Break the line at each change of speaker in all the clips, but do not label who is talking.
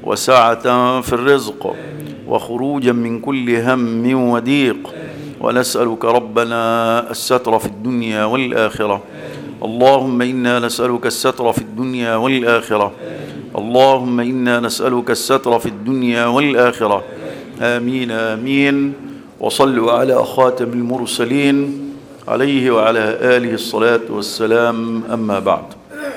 وسعة في الرزق وخروجا من كل هم وضيق ونسألك ربنا الستر في الدنيا والآخرة اللهم إنا نسألك الستر في الدنيا والآخرة اللهم إنا نسألك الستر في الدنيا والآخرة آمين آمين وصلوا على خاتم المرسلين عليه وعلى آله الصلاة والسلام أما بعد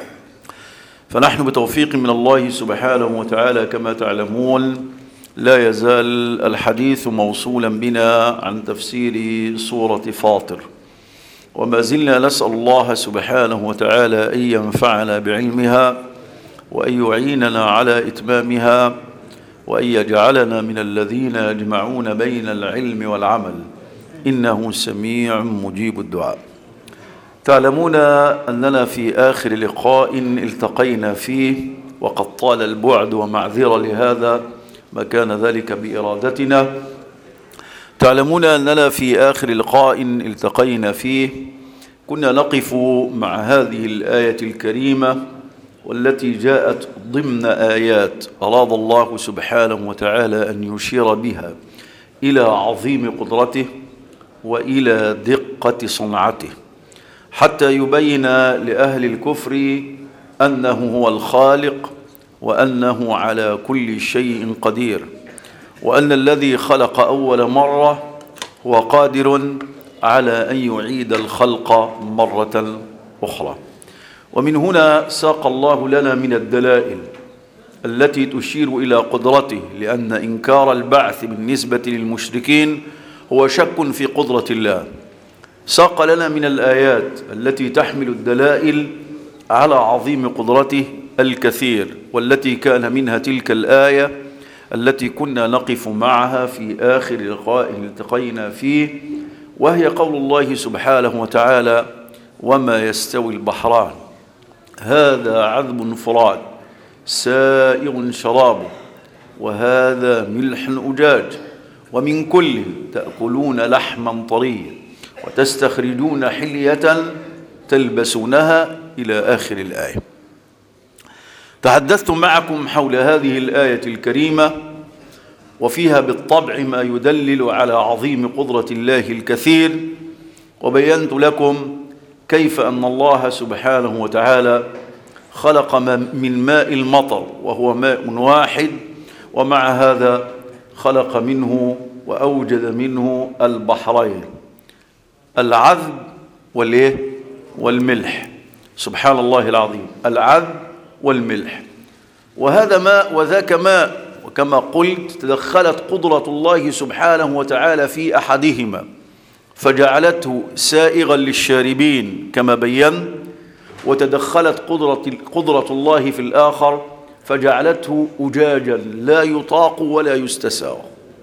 فنحن بتوفيق من الله سبحانه وتعالى كما تعلمون لا يزال الحديث موصولا بنا عن تفسير سورة فاطر وما زلنا نسأل الله سبحانه وتعالى أن ينفعنا بعلمها وأن يعيننا على إتمامها وأن يجعلنا من الذين يجمعون بين العلم والعمل إنه سميع مجيب الدعاء تعلمون أننا في آخر لقاء التقينا فيه وقد طال البعد ومعذرة لهذا ما كان ذلك بإرادتنا تعلمون أننا في آخر لقاء التقينا فيه كنا نقف مع هذه الآية الكريمة والتي جاءت ضمن آيات أراد الله سبحانه وتعالى أن يشير بها إلى عظيم قدرته وإلى دقة صنعته حتى يبين لأهل الكفر أنه هو الخالق وأنه على كل شيء قدير وأن الذي خلق أول مرة هو قادر على أن يعيد الخلق مرة أخرى ومن هنا ساق الله لنا من الدلائل التي تشير إلى قدرته لأن إنكار البعث بالنسبة للمشركين هو شك في قدرة الله ساق لنا من الآيات التي تحمل الدلائل على عظيم قدرته الكثير والتي كان منها تلك الآية التي كنا نقف معها في آخر لقاء التقينا فيه وهي قول الله سبحانه وتعالى وما يستوي البحران هذا عذب فراد سائغ شرابه وهذا ملح أجاج ومن كل تأكلون لحما طريا وتستخرجون حلية تلبسونها إلى آخر الآية تحدثت معكم حول هذه الآية الكريمة وفيها بالطبع ما يدلل على عظيم قدرة الله الكثير وبينت لكم كيف أن الله سبحانه وتعالى خلق من ماء المطر وهو ماء واحد ومع هذا خلق منه وأوجد منه البحرين العذب والإيه والملح سبحان الله العظيم العذب والملح وهذا ماء وذاك ماء وكما قلت تدخلت قدرة الله سبحانه وتعالى في أحدهما فجعلته سائغا للشاربين كما بين وتدخلت قدرة, قدرة الله في الآخر فجعلته أجاجا لا يطاق ولا يستساغ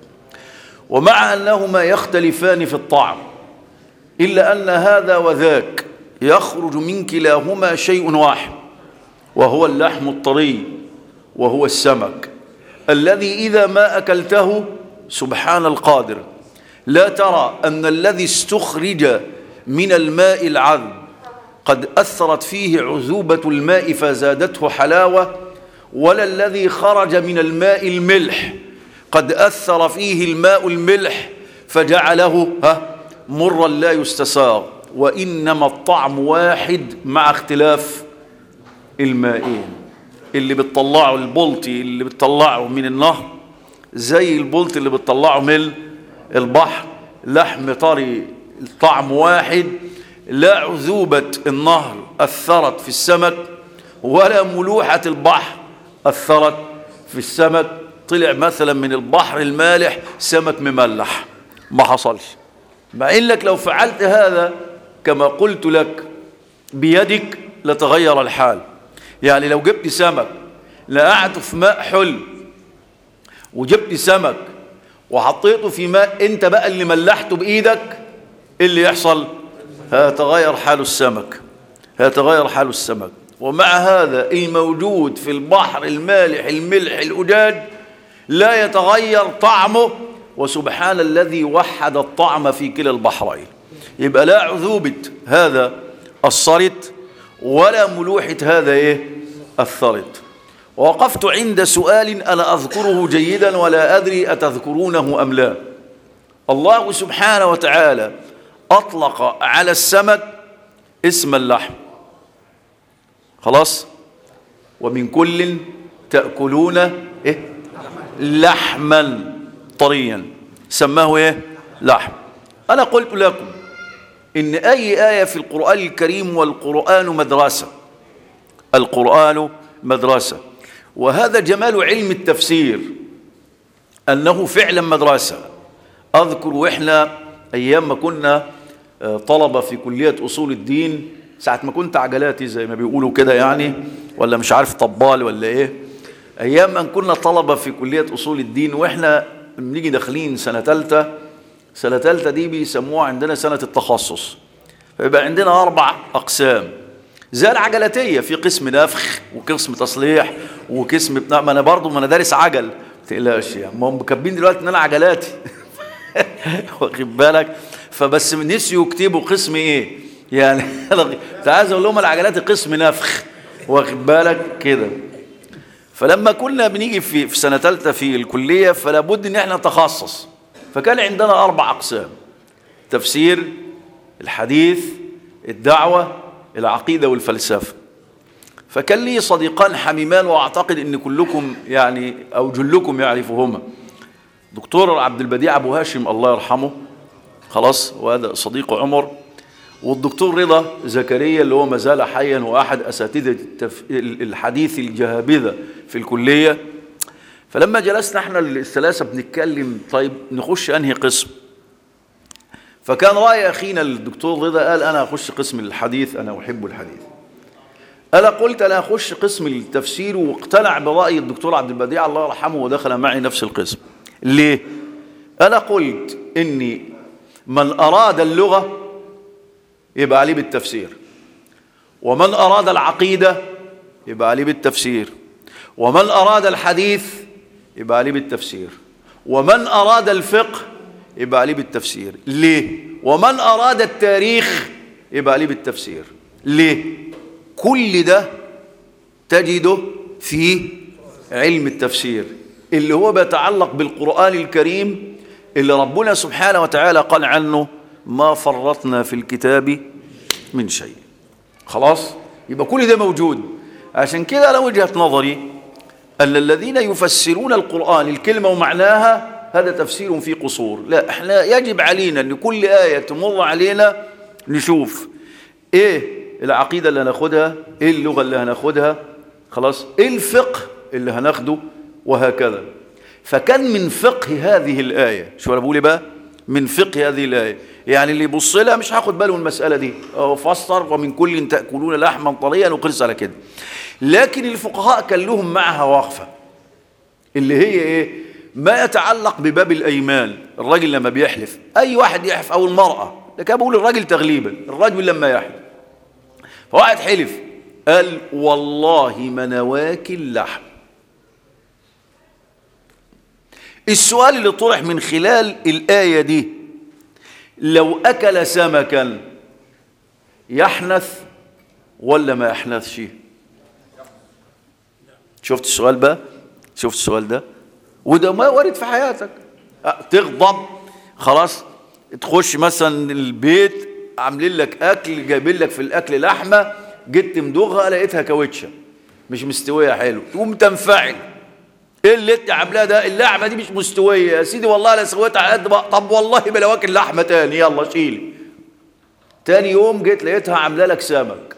ومع أنهما يختلفان في الطعم إلا أن هذا وذاك يخرج من كلاهما شيء واحد وهو اللحم الطري وهو السمك الذي إذا ما أكلته سبحان القادر لا ترى أن الذي استخرج من الماء العذب قد أثرت فيه عذوبة الماء فزادته حلاوة ولا الذي خرج من الماء الملح قد أثر فيه الماء الملح فجعله ها مرا لا يستساغ وإنما الطعم واحد مع اختلاف المائين اللي بتطلعه البلطي اللي بتطلعه من النهر زي البلطي اللي بتطلعه من البحر لحم طري طعم واحد لا عذوبة النهر أثرت في السمك ولا ملوحة البحر أثرت في السمك طلع مثلا من البحر المالح سمك مملح ما حصلش مع انك لو فعلت هذا كما قلت لك بيدك لتغير الحال يعني لو جبت سمك لقعته في ماء حلو وجبت سمك وحطيته في ماء انت بقى اللي ملحته بايدك إيه اللي يحصل هيتغير حال السمك هيتغير حال السمك ومع هذا الموجود في البحر المالح الملح الأجاج لا يتغير طعمه وسبحان الذي وحد الطعم في كلا البحرين يبقى لا عذوبة هذا الصرت ولا ملوحة هذا إيه الثرت ووقفت عند سؤال أنا أذكره جيدا ولا أدري أتذكرونه أم لا الله سبحانه وتعالى أطلق على السمك اسم اللحم خلاص ومن كل تأكلون إيه؟ لحما طريا سماه إيه؟ لحم أنا قلت لكم إن أي آية في القرآن الكريم والقرآن مدرسة القرآن مدرسة وهذا جمال علم التفسير أنه فعلا مدرسة أذكر وإحنا أيام ما كنا طلبة في كلية أصول الدين ساعة ما كنت عجلاتي زي ما بيقولوا كده يعني ولا مش عارف طبال ولا إيه أيام ما كنا طلبة في كلية أصول الدين وإحنا بنيجي داخلين سنة تالتة سنة تالتة دي بيسموها عندنا سنة التخصص فيبقى عندنا أربع أقسام زي العجلاتية في قسم نفخ وقسم تصليح وقسم بتاع ما أنا برضه ما أنا دارس عجل ما تقلقش يعني ما هم مكبين دلوقتي إن أنا عجلاتي واخد بالك فبس نسيوا يكتبوا قسم إيه يعني كنت عايز أقول لهم العجلات قسم نفخ واخد بالك كده فلما كنا بنيجي في في سنة ثالثة في الكلية فلا بد إن احنا نتخصص فكان عندنا أربع أقسام تفسير الحديث الدعوة العقيدة والفلسفة فكان لي صديقان حميمان وأعتقد أن كلكم يعني أو جلكم يعرفهما دكتور عبد البديع أبو هاشم الله يرحمه خلاص وهذا صديق عمر والدكتور رضا زكريا اللي هو ما زال حيا وأحد أساتذة التف... الحديث الجهابذة في الكلية فلما جلسنا احنا الثلاثة بنتكلم طيب نخش أنهي قسم فكان رأي أخينا الدكتور رضا قال أنا أخش قسم الحديث أنا أحب الحديث أنا قلت أنا أخش قسم التفسير واقتنع برأي الدكتور عبد البديع الله يرحمه ودخل معي نفس القسم ليه؟ أنا قلت إني من أراد اللغة يبقى عليه بالتفسير ومن أراد العقيدة يبقى عليه بالتفسير ومن أراد الحديث يبقى عليه بالتفسير ومن أراد الفقه يبقى عليه بالتفسير ليه ومن أراد التاريخ يبقى عليه بالتفسير ليه كل ده تجده في علم التفسير اللي هو بيتعلق بالقرآن الكريم اللي ربنا سبحانه وتعالى قال عنه ما فرطنا في الكتاب من شيء خلاص يبقى كل ده موجود عشان كده على وجهة نظري أن الذين يفسرون القرآن الكلمة ومعناها هذا تفسير في قصور لا احنا يجب علينا ان كل آية تمر علينا نشوف ايه العقيدة اللي هناخدها ايه اللغة اللي هناخدها خلاص ايه الفقه اللي هناخده وهكذا فكان من فقه هذه الآية شو انا بقول بقى من فقه هذه الآية يعني اللي يبص لها مش هاخد باله من المسألة دي أو فسر ومن كل تأكلون لحما طريا وقرص على كده لكن الفقهاء كان لهم معها وقفة اللي هي ايه ما يتعلق بباب الأيمان الراجل لما بيحلف أي واحد يحلف أو المرأة لكن بقول الراجل تغليبا الرجل لما يحلف فواحد حلف قال والله ما نواكل لحم السؤال اللي طرح من خلال الآية دي لو أكل سمكا يحنث ولا ما يحنثش شفت السؤال بقى شفت السؤال ده وده ما وارد في حياتك تغضب خلاص تخش مثلا البيت عاملين لك اكل جايبين لك في الاكل لحمه جيت تمضغها لقيتها كاوتشه مش مستويه حلو تقوم تنفعل ايه اللي انت عاملاه ده اللحمه دي مش مستويه يا سيدي والله لا سويتها على قد بقى طب والله ما لو واكل لحمه تاني يلا شيلي تاني يوم جيت لقيتها عامله لك سمك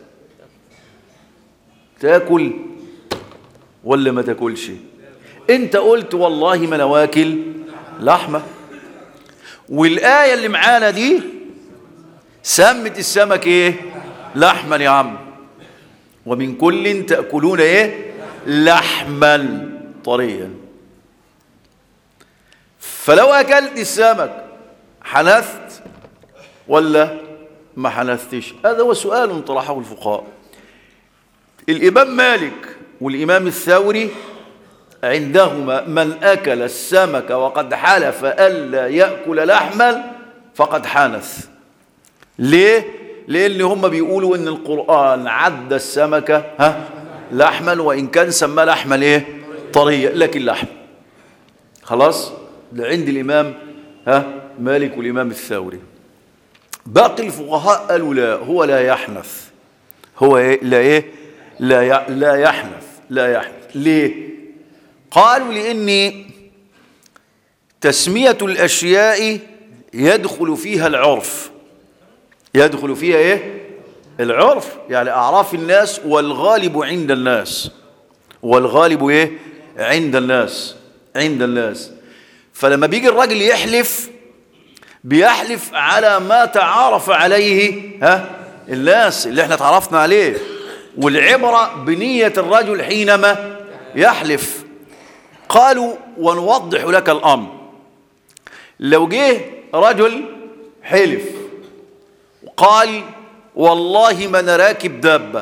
تاكل ولا ما تاكلش انت قلت والله ما انا واكل لحمه والايه اللي معانا دي سمت السمك ايه لحما يا عم ومن كل تاكلون ايه لحما طريا فلو اكلت السمك حنثت ولا ما حنثتش هذا هو سؤال طرحه الفقهاء الامام مالك والامام الثوري عندهما من أكل السمك وقد حلف ألا يأكل لحما فقد حانث ليه؟ لأن هم بيقولوا إن القرآن عد السمكة ها لحما وإن كان سماه لحما إيه طريا لكن لحم خلاص ده عند الإمام ها مالك والإمام الثوري باقي الفقهاء قالوا لا هو لا يحنث هو إيه لا إيه لا ي- لا يحنث لا يحنث ليه قالوا لأني تسمية الأشياء يدخل فيها العرف يدخل فيها إيه العرف يعني أعراف الناس والغالب عند الناس والغالب إيه عند الناس عند الناس فلما بيجي الراجل يحلف بيحلف على ما تعارف عليه ها الناس اللي احنا تعرفنا عليه والعبرة بنية الرجل حينما يحلف قالوا ونوضح لك الأمر لو جه رجل حلف وقال والله ما انا راكب دابة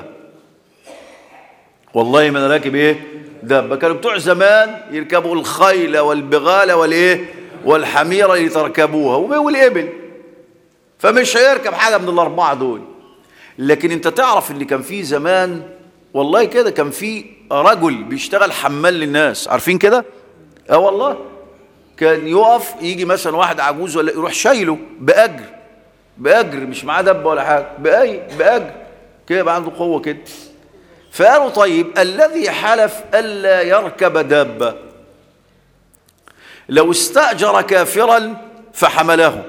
والله ما انا راكب ايه دابة كانوا بتوع زمان يركبوا الخيل والبغال والايه والحميرة اللي تركبوها والإبل فمش هيركب حاجة من الأربعة دول لكن انت تعرف ان كان في زمان والله كده كان في رجل بيشتغل حمال للناس عارفين كده اه والله كان يقف يجي مثلا واحد عجوز ولا يروح شايله باجر باجر مش معاه دبه ولا حاجه باي باجر كده يبقى عنده قوه كده فقالوا طيب الذي حلف الا يركب دابه لو استاجر كافرا فحمله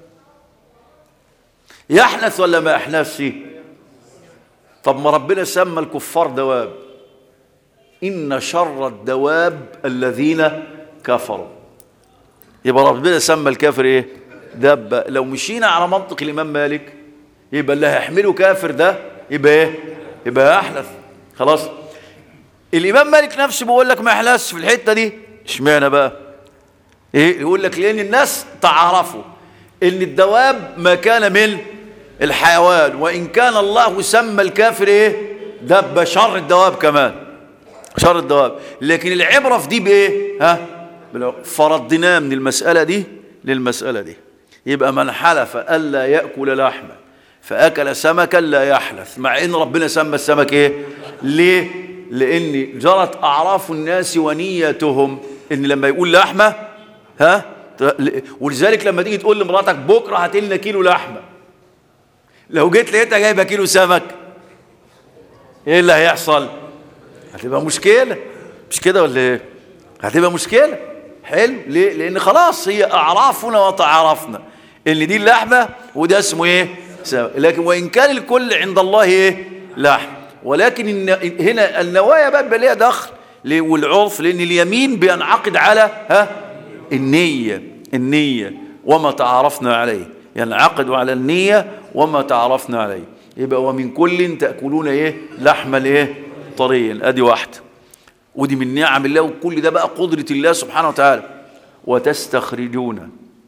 يحنث ولا ما يحنثش طب ما ربنا سمى الكفار دواب إن شر الدواب الذين كفروا يبقى ربنا سمى الكافر ايه دابة لو مشينا على منطق الإمام مالك يبقى اللي هيحمله كافر ده يبقى ايه يبقى يحلف خلاص الإمام مالك نفسه بيقول لك ما يحلفش في الحتة دي اشمعنى بقى ايه يقول لك لأن الناس تعرفوا ان الدواب ما كان من الحيوان وإن كان الله سمى الكافر ايه دب شر الدواب كمان شر الدواب لكن العبرة في دي بايه ها فردناه من المسألة دي للمسألة دي يبقى من حلف ألا يأكل لحما فأكل سمكا لا يحلف مع إن ربنا سمى السمك إيه ليه لأن جرت أعراف الناس ونيتهم إن لما يقول لحمة ها ولذلك لما تيجي تقول لمراتك بكرة هات لنا كيلو لحمة لو جيت لقيتها جايبة كيلو سمك إيه اللي هيحصل هتبقى مشكلة مش كده ولا إيه هتبقى مشكلة حلو ليه لأن خلاص هي أعرافنا وتعارفنا ان دي اللحمة وده اسمه ايه سمك. لكن وإن كان الكل عند الله ايه لحم ولكن الن- هنا النوايا بقى بيبقى ليها دخل ليه؟ والعرف لأن اليمين بينعقد على ها النية النية وما تعارفنا عليه ينعقد على النية وما تعارفنا عليه يبقى ومن كل تأكلون ايه لحما ايه طريا ادي واحده ودي من نعم الله وكل ده بقى قدرة الله سبحانه وتعالى وتستخرجون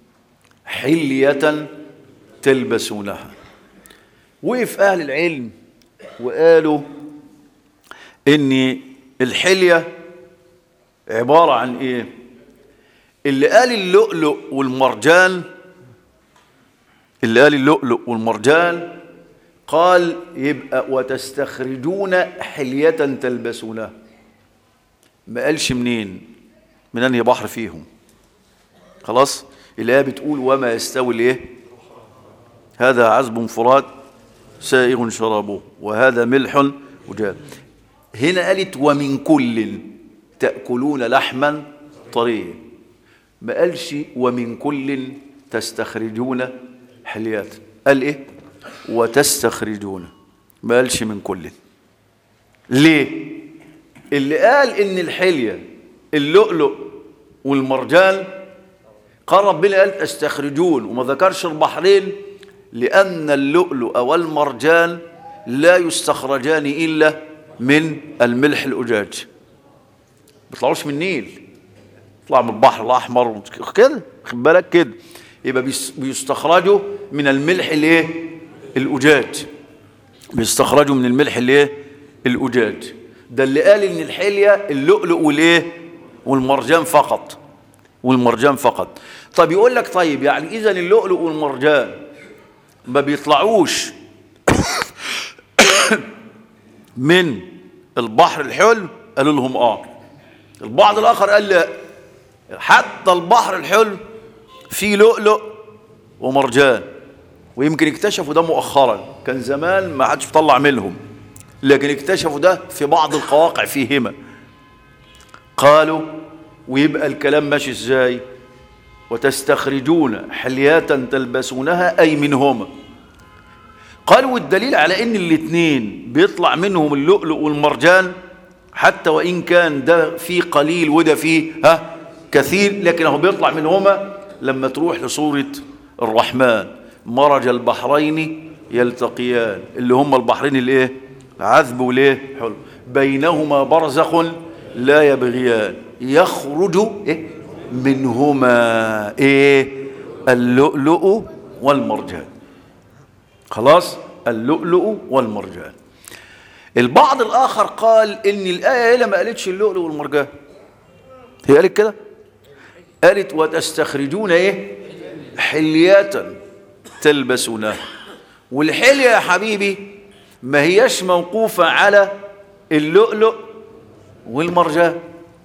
حلية تلبسونها وقف أهل العلم وقالوا إن الحلية عبارة عن إيه اللي قال اللؤلؤ والمرجان اللي قال اللؤلؤ والمرجان قال يبقى وتستخرجون حلية تلبسونها ما قالش منين من انهي بحر فيهم خلاص الايه بتقول وما يستوي الايه هذا عذب فرات سائغ شرابه وهذا ملح وجاد هنا قالت ومن كل تاكلون لحما طريا ما قالش ومن كل تستخرجون حليات قال ايه وتستخرجون ما قالش من كل ليه اللي قال ان الحلية اللؤلؤ والمرجان قال ربنا قال تستخرجون وما ذكرش البحرين لأن اللؤلؤ والمرجان لا يستخرجان إلا من الملح الأجاج بيطلعوش من النيل يطلع من البحر الأحمر كده خد بالك كده يبقى بيس- بيستخرجوا من الملح الايه الأجاج بيستخرجوا من الملح الايه الأجاج ده اللي قال ان الحلية اللؤلؤ والايه والمرجان فقط والمرجان فقط طب يقول لك طيب يعني اذا اللؤلؤ والمرجان ما بيطلعوش من البحر الحلو قالوا لهم اه البعض الاخر قال لا حتى البحر الحلو فيه لؤلؤ ومرجان ويمكن اكتشفوا ده مؤخرا كان زمان ما حدش بيطلع منهم لكن اكتشفوا ده في بعض القواقع فيهما قالوا ويبقى الكلام ماشي ازاي وتستخرجون حليات تلبسونها اي منهما قالوا والدليل على ان الاثنين بيطلع منهم اللؤلؤ والمرجان حتى وان كان ده فيه قليل وده فيه ها كثير لكن هو بيطلع منهما لما تروح لصورة الرحمن مرج البحرين يلتقيان اللي هم البحرين الايه عذب وليه حلو بينهما برزخ لا يبغيان يخرج إيه؟ منهما ايه اللؤلؤ والمرجان خلاص اللؤلؤ والمرجان البعض الاخر قال ان الايه هنا ما قالتش اللؤلؤ والمرجان هي قالت كده قالت وتستخرجون ايه حليات تلبسونها والحليه يا حبيبي ما هياش موقوفه على اللؤلؤ والمرجان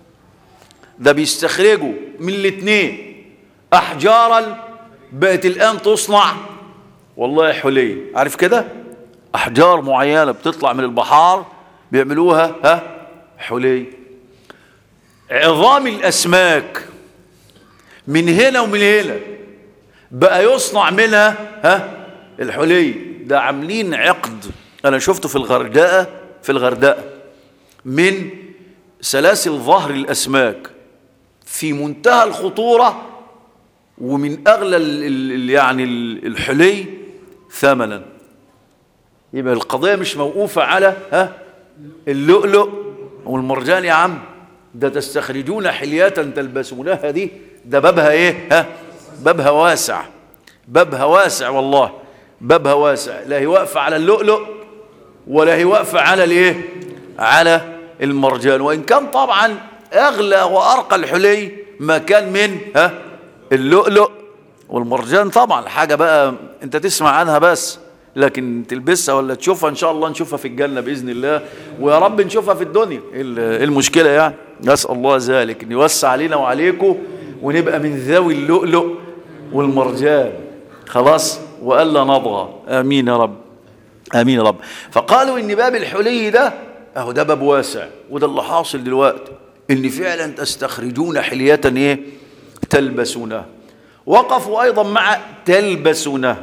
ده بيستخرجوا من الاثنين احجارا بقت الان تصنع والله حلي عارف كده احجار معينه بتطلع من البحار بيعملوها ها حلي عظام الاسماك من هنا ومن هنا بقى يصنع منها ها الحلي ده عاملين عقد انا شفته في الغردقه في الغردقه من سلاسل ظهر الاسماك في منتهى الخطوره ومن اغلى ال ال يعني الحلي ثمنا يبقى القضيه مش موقوفه على ها اللؤلؤ والمرجان يا عم ده تستخرجون حليات تلبسونها دي ده بابها ايه ها بابها واسع بابها واسع والله بابها واسع لا هي واقفه على اللؤلؤ ولا هي واقفه على الايه على المرجان وان كان طبعا اغلى وارقى الحلي ما كان من ها اللؤلؤ والمرجان طبعا حاجه بقى انت تسمع عنها بس لكن تلبسها ولا تشوفها ان شاء الله نشوفها في الجنه باذن الله ويا رب نشوفها في الدنيا ايه المشكله يعني نسال الله ذلك ان يوسع علينا وعليكم ونبقى من ذوي اللؤلؤ والمرجان خلاص والا نضغى امين يا رب امين يا رب فقالوا ان باب الحلي ده اهو ده باب واسع وده اللي حاصل دلوقتي ان فعلا تستخرجون حليه ايه تلبسونها وقفوا ايضا مع تلبسونها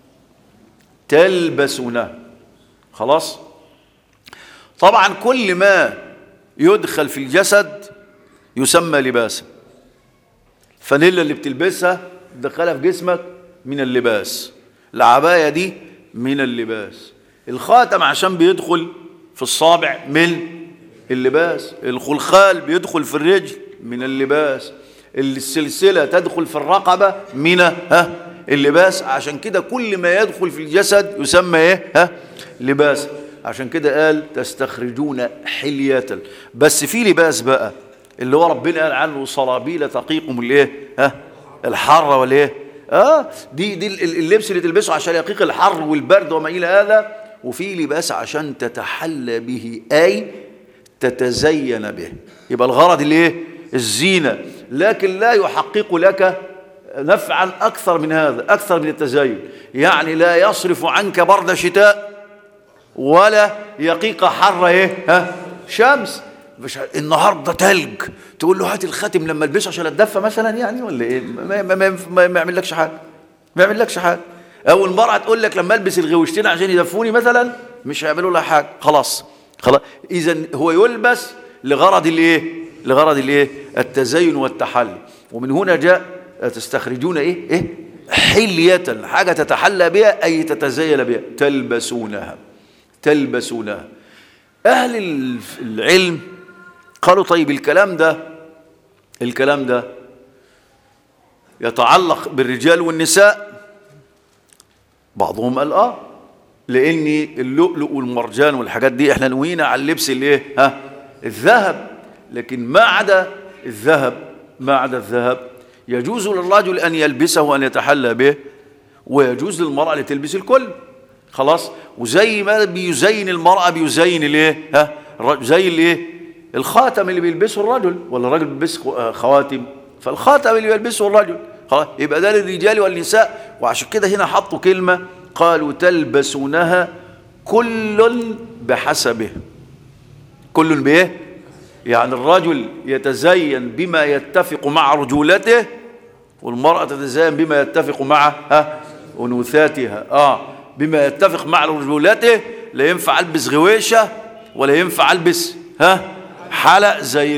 تلبسونها خلاص طبعا كل ما يدخل في الجسد يسمى لباسا الفانيلا اللي بتلبسها تدخلها في جسمك من اللباس العباية دي من اللباس الخاتم عشان بيدخل في الصابع من اللباس الخلخال بيدخل في الرجل من اللباس السلسلة تدخل في الرقبة من ها اللباس عشان كده كل ما يدخل في الجسد يسمى ايه ها لباس عشان كده قال تستخرجون حلية بس في لباس بقى اللي هو ربنا قال عنه صلابيل تقيكم الايه ها الحر والايه اه دي دي اللبس اللي تلبسه عشان يقيك الحر والبرد وما الى هذا وفي لباس عشان تتحلى به اي تتزين به يبقى الغرض الايه الزينه لكن لا يحقق لك نفعا اكثر من هذا اكثر من التزين يعني لا يصرف عنك برد شتاء ولا يقيك حر ايه ها شمس مش النهارده تلج تقول له هات الخاتم لما البسه عشان اتدفى مثلا يعني ولا ايه ما, ما, ما, ما, ما يعملكش حاجه ما يعملكش حاجه او المراه تقول لك لما البس الغوشتين عشان يدفوني مثلا مش هيعملوا لها حاجه خلاص خلاص اذا هو يلبس لغرض الايه لغرض الايه التزين والتحلي ومن هنا جاء تستخرجون ايه ايه حلية حاجة تتحلى بها أي تتزين بها تلبسونها تلبسونها أهل العلم قالوا طيب الكلام ده الكلام ده يتعلق بالرجال والنساء بعضهم قال اه لان اللؤلؤ والمرجان والحاجات دي احنا نوينا على اللبس الايه ها الذهب لكن ما عدا الذهب ما عدا الذهب يجوز للرجل ان يلبسه وان يتحلى به ويجوز للمراه ان تلبس الكل خلاص وزي ما بيزين المراه بيزين الايه ها الرجل زي الايه الخاتم اللي بيلبسه الرجل ولا الرجل بيلبس خواتم فالخاتم اللي بيلبسه الرجل خلاص يبقى ده للرجال والنساء وعشان كده هنا حطوا كلمة قالوا تلبسونها كل بحسبه كل بايه يعني الرجل يتزين بما يتفق مع رجولته والمرأة تتزين بما يتفق مع ها أنوثاتها آه بما يتفق مع رجولته لا ينفع ألبس غويشة ولا ينفع ألبس ها حلق زي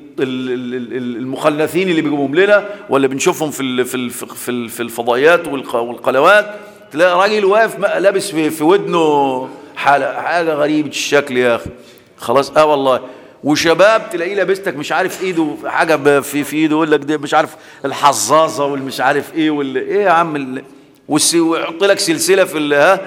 المخلثين اللي بيجيبهم لنا ولا بنشوفهم في في في في الفضائيات والقنوات تلاقي راجل واقف لابس في, في ودنه حلق حاجه غريبه الشكل يا اخي خلاص اه والله وشباب تلاقيه لابستك مش عارف ايده حاجه في في ايده يقول لك ده مش عارف الحظاظه والمش عارف ايه وال ايه يا عم ويحط لك سلسله في ها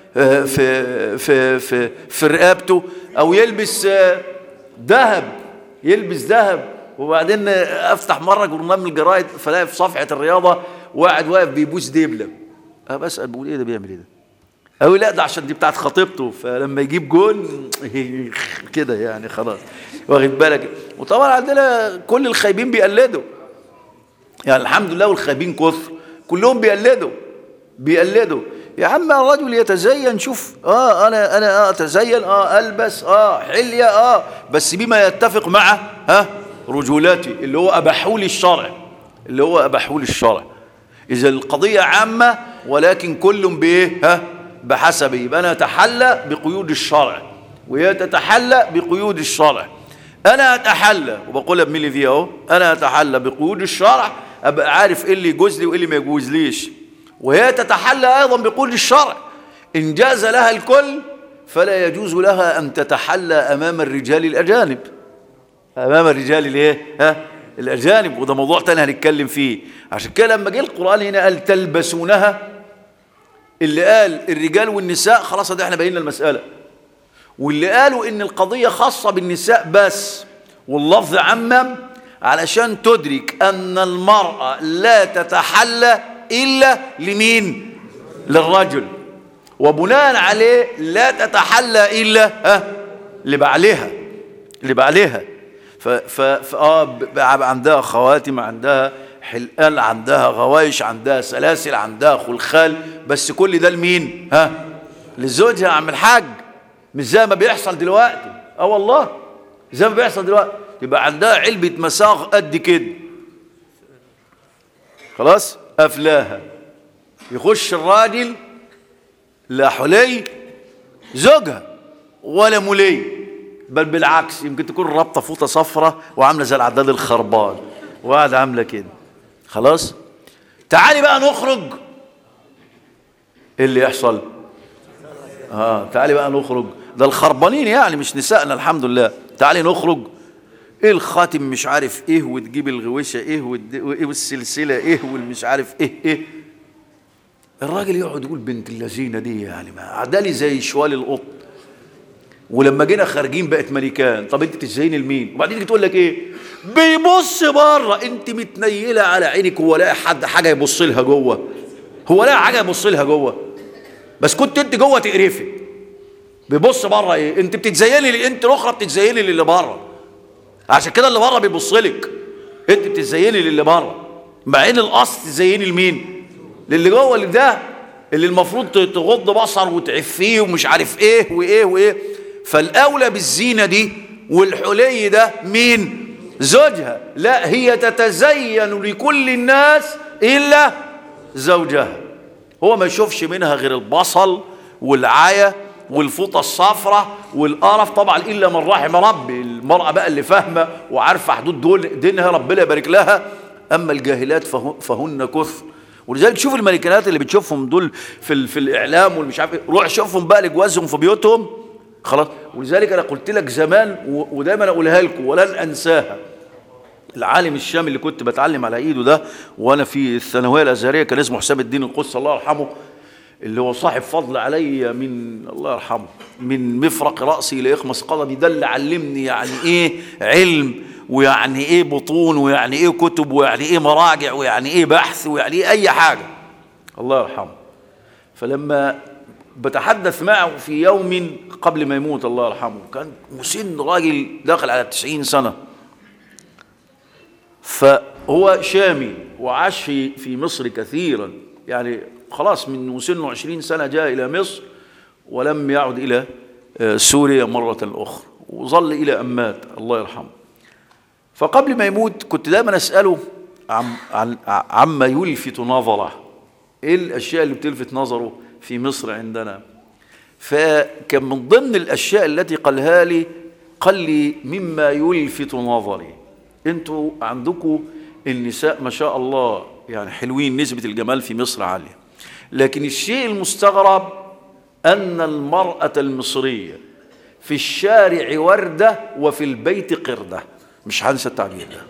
في في في في رقبته او يلبس ذهب يلبس ذهب وبعدين افتح مره جورنال من الجرايد فلاقي في صفحه الرياضه واحد واقف بيبوس دبله أه بسال بقول ايه ده بيعمل ايه ده أو لا ده عشان دي بتاعت خطيبته فلما يجيب جون كده يعني خلاص واخد بالك وطبعا عندنا كل الخايبين بيقلدوا يعني الحمد لله والخايبين كثر كلهم بيقلدوا بيقلدوا يا عم الرجل يتزين شوف اه انا انا اه اتزين اه البس اه حليه اه بس بما يتفق مع ها رجولاتي اللي هو اباحوا لي الشرع اللي هو اباحوا لي الشرع اذا القضيه عامه ولكن كل بايه ها بحسبه يبقى انا اتحلى بقيود الشرع وهي تتحلى بقيود الشرع انا اتحلى وبقولها بملي فيها اهو انا اتحلى بقيود الشرع ابقى عارف ايه اللي يجوز لي وايه اللي ما يجوزليش وهي تتحلى ايضا بقيود الشرع ان جاز لها الكل فلا يجوز لها ان تتحلى امام الرجال الاجانب امام الرجال الايه ها الاجانب وده موضوع تاني هنتكلم فيه عشان كده لما جه القران هنا قال تلبسونها اللي قال الرجال والنساء خلاص ده احنا بينا المساله واللي قالوا ان القضيه خاصه بالنساء بس واللفظ عمم علشان تدرك ان المراه لا تتحلى الا لمين للرجل وبناء عليه لا تتحلى الا ها لبعلها لبعلها ف ف ف اه عندها خواتم عندها حلقان عندها غوايش عندها سلاسل عندها خلخال بس كل ده لمين ها لزوجها عم الحاج مش زي ما بيحصل دلوقتي اه والله زي ما بيحصل دلوقتي يبقى عندها علبة مساغ قد كده خلاص قفلاها يخش الراجل لا حلي زوجها ولا ملي بل بالعكس يمكن تكون رابطه فوطه صفرة وعامله زي العداد الخربان وقاعده عامله كده خلاص تعالي بقى نخرج ايه اللي يحصل اه تعالي بقى نخرج ده الخربانين يعني مش نسائنا الحمد لله تعالي نخرج ايه الخاتم مش عارف ايه وتجيب الغويشه ايه وايه والسلسله ايه والمش عارف ايه ايه الراجل يقعد يقول بنت اللذينه دي يعني ما عدالي زي شوال القط ولما جينا خارجين بقت ملكان طب انت تزين لمين وبعدين تقول لك ايه بيبص بره انت متنيله على عينك هو لاقي حد حاجه يبص لها جوه هو لاقي حاجه يبص لها جوه بس كنت انت جوه تقرفي بيبص بره ايه انت بتتزيني لي انت الاخرى بتتزيني للي بره عشان كده اللي بره بيبص لك انت بتتزيني للي بره مع ان الاصل تزيني لمين للي جوه اللي ده اللي المفروض تغض بصر وتعفيه ومش عارف ايه وايه وايه فالاولى بالزينه دي والحلي ده مين زوجها لا هي تتزين لكل الناس الا زوجها هو ما يشوفش منها غير البصل والعايه والفوطه الصفراء والقرف طبعا الا من رحم ربي المراه بقى اللي فاهمه وعارفه حدود دول دينها ربنا يبارك لها اما الجاهلات فهن كثر ولذلك شوف الملكات اللي بتشوفهم دول في في الاعلام والمش عارف روح شوفهم بقى لجوازهم في بيوتهم خلاص ولذلك انا قلت لك زمان ودايما اقولها لكم ولن انساها العالم الشامي اللي كنت بتعلم على ايده ده وانا في الثانويه الازهريه كان اسمه حسام الدين القدس الله يرحمه اللي هو صاحب فضل علي من الله يرحمه من مفرق راسي لاخمص قدمي ده اللي علمني يعني ايه علم ويعني ايه بطون ويعني ايه كتب ويعني ايه مراجع ويعني ايه بحث ويعني ايه اي حاجه الله يرحمه فلما بتحدث معه في يوم قبل ما يموت الله يرحمه كان مسن راجل داخل على 90 سنة فهو شامي وعاش في في مصر كثيرا يعني خلاص من وسنه 20 سنة جاء إلى مصر ولم يعد إلى آه، سوريا مرة أخرى وظل إلى أن مات الله يرحمه فقبل ما يموت كنت دايما أسأله عم عن عما يلفت نظره ايه الاشياء اللي بتلفت نظره في مصر عندنا فكان من ضمن الاشياء التي قالها لي قال لي مما يلفت نظري انتوا عندكم النساء ما شاء الله يعني حلوين نسبة الجمال في مصر عالية لكن الشيء المستغرب أن المرأة المصرية في الشارع وردة وفي البيت قردة مش هنسى التعبير ده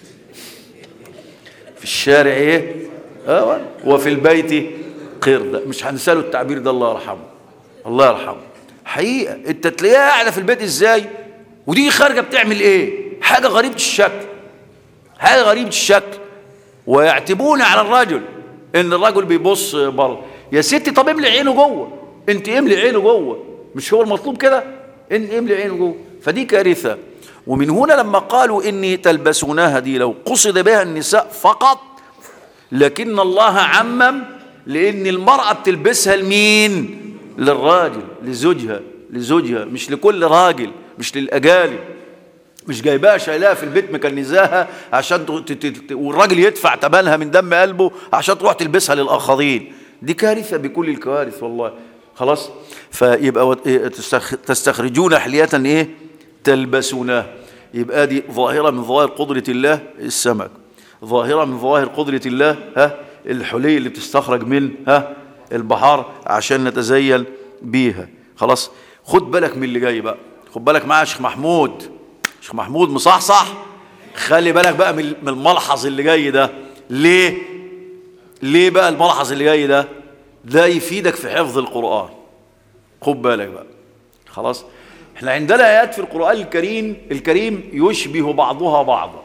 في الشارع ايه آه وفي البيت قردة مش هنساله التعبير ده الله يرحمه الله يرحمه حقيقة انت تلاقيها قاعدة في البيت ازاي ودي خارجة بتعمل ايه حاجة غريبة الشكل حاجة غريبة الشكل ويعتبون على الرجل ان الرجل بيبص بره يا ستي طب املي عينه جوه انت املي عينه جوه مش هو المطلوب كده ان املي عينه جوه فدي كارثة ومن هنا لما قالوا إني تلبسونها دي لو قصد بها النساء فقط لكن الله عمم لأن المرأة بتلبسها لمين للراجل لزوجها لزوجها مش لكل راجل مش للأجانب مش جايباها شايلاها في البيت مكنزاها عشان والراجل يدفع ثمنها من دم قلبه عشان تروح تلبسها للآخرين دي كارثة بكل الكوارث والله خلاص فيبقى تستخرجون حلية ايه تلبسونها يبقى دي ظاهرة من ظواهر قدرة الله السمك ظاهرة من ظواهر قدرة الله ها الحلي اللي بتستخرج من ها البحار عشان نتزين بيها خلاص خد بالك من اللي جاي بقى خد بالك معايا شيخ محمود شيخ محمود مصحصح خلي بالك بقى من الملحظ اللي جاي ده ليه ليه بقى الملحظ اللي جاي ده ده يفيدك في حفظ القرآن خد بالك بقى خلاص احنا عندنا آيات في القرآن الكريم الكريم يشبه بعضها بعضا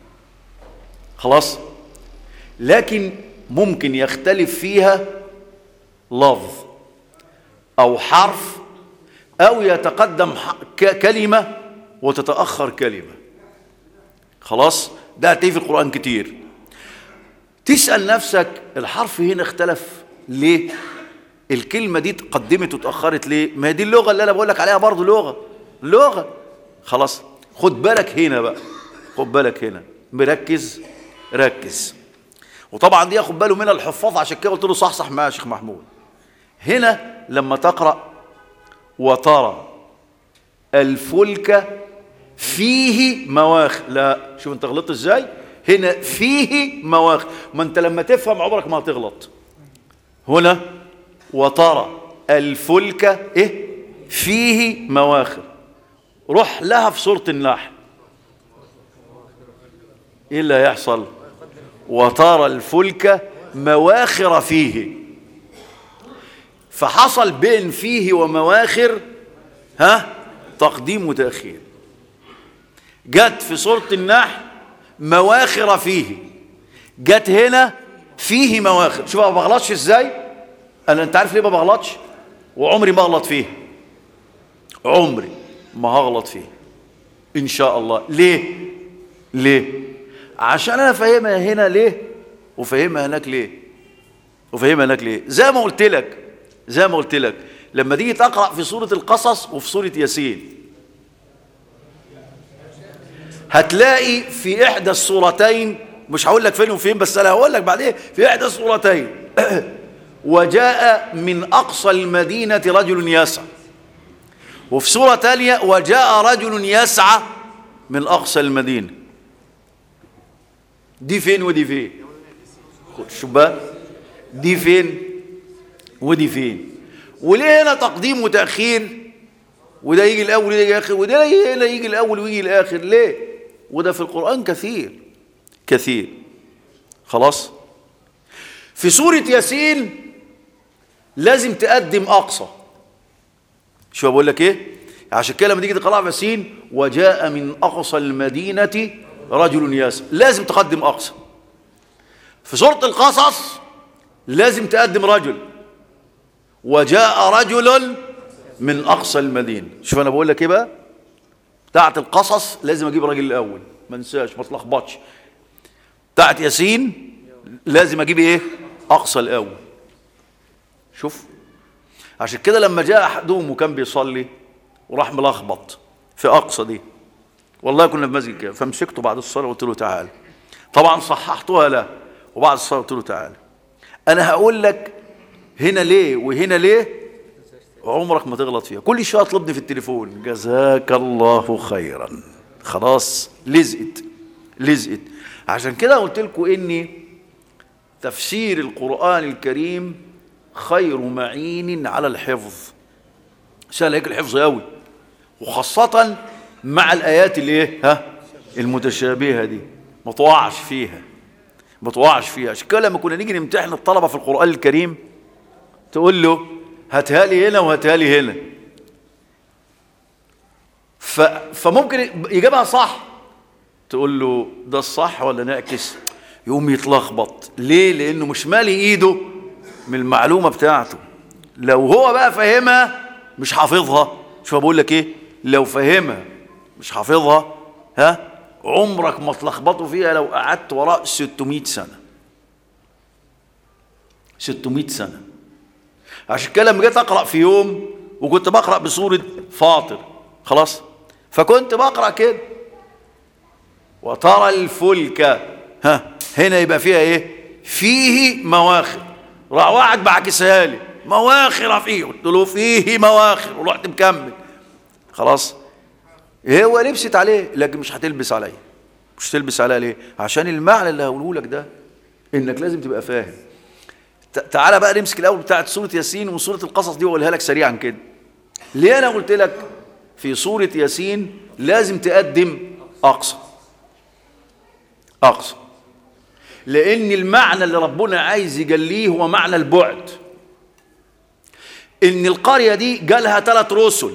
خلاص لكن ممكن يختلف فيها لفظ أو حرف أو يتقدم كلمة وتتأخر كلمة خلاص ده هتلاقيه في القرآن كتير تسأل نفسك الحرف هنا اختلف ليه الكلمة دي تقدمت وتأخرت ليه ما هي دي اللغة اللي أنا بقول لك عليها برضه لغة لغة خلاص خد بالك هنا بقى خد بالك هنا مركز ركز وطبعا دي ياخد باله منها الحفاظ عشان كده قلت له صح صح يا شيخ محمود هنا لما تقرأ وترى الفلك فيه مواخ لا شوف انت غلطت ازاي هنا فيه مواخ ما انت لما تفهم عمرك ما هتغلط هنا وترى الفلك ايه فيه مواخر روح لها في سورة النحل ايه اللي هيحصل وترى الفلك مواخر فيه فحصل بين فيه ومواخر ها تقديم وتأخير جت في سورة النحل مواخر فيه جت هنا فيه مواخر شوف ما بغلطش ازاي انا انت عارف ليه ما بغلطش وعمري ما اغلط فيه عمري ما هغلط فيه ان شاء الله ليه ليه عشان انا فاهمها هنا ليه وفاهمها هناك ليه وفاهمها هناك ليه زي ما قلت لك زي ما قلت لك لما تيجي تقرا في سوره القصص وفي سوره ياسين هتلاقي في احدى السورتين مش هقول لك فين وفين بس انا هقول لك بعدين في احدى السورتين وجاء من اقصى المدينه رجل يسعى وفي سوره ثانيه وجاء رجل يسعى من اقصى المدينه دي فين ودي فين شوف بقى دي فين ودي فين وليه هنا تقديم وتاخير وده يجي الاول وده يجي الاخر وده هنا يجي الاول ويجي الاخر ليه وده في القران كثير كثير خلاص في سوره ياسين لازم تقدم اقصى شو بقول لك ايه عشان كده لما تيجي تقرا في ياسين وجاء من اقصى المدينه رجل ياسر لازم تقدم أقصى في سورة القصص لازم تقدم رجل وجاء رجل من أقصى المدينة شوف أنا بقول لك إيه بقى بتاعت القصص لازم أجيب راجل الأول ما انساش ما تلخبطش بتاعت ياسين لازم أجيب إيه أقصى الأول شوف عشان كده لما جاء أحدهم وكان بيصلي وراح ملخبط في أقصى دي والله كنا في مسجد كده فمسكته بعد الصلاة وقلت له تعال طبعا صححتها له وبعد الصلاة قلت له تعال أنا هقول لك هنا ليه وهنا ليه عمرك ما تغلط فيها كل شويه اطلبني في التليفون جزاك الله خيرا خلاص لزقت لزقت عشان كده قلت لكم اني تفسير القرآن الكريم خير معين على الحفظ سهل هيك الحفظ قوي وخاصة مع الآيات اللي ايه ها المتشابهة دي ما تقعش فيها ما تقعش فيها عشان كده لما كنا نيجي نمتحن الطلبة في القرآن الكريم تقول له هاتها لي هنا وهاتها لي هنا ف... فممكن يجيبها صح تقول له ده الصح ولا نعكس يقوم يتلخبط ليه لانه مش مالي ايده من المعلومه بتاعته لو هو بقى فاهمها مش حافظها شوف بقول لك ايه لو فاهمها مش حافظها ها عمرك ما تلخبطوا فيها لو قعدت وراء 600 سنه 600 سنه عشان كده لما جيت اقرا في يوم وكنت بقرا بسوره فاطر خلاص فكنت بقرا كده وترى الفلك ها هنا يبقى فيها ايه فيه مواخر راح واحد بعكسها لي مواخر فيه قلت له فيه مواخر ورحت مكمل خلاص هو لبست عليه لكن مش هتلبس عليا مش تلبس عليها ليه عشان المعنى اللي هقوله لك ده انك لازم تبقى فاهم تعالى بقى نمسك الاول بتاعت سوره ياسين وسوره القصص دي واقولها لك سريعا كده ليه انا قلت لك في سوره ياسين لازم تقدم اقصى اقصى لان المعنى اللي ربنا عايز يجليه هو معنى البعد ان القريه دي جالها ثلاث رسل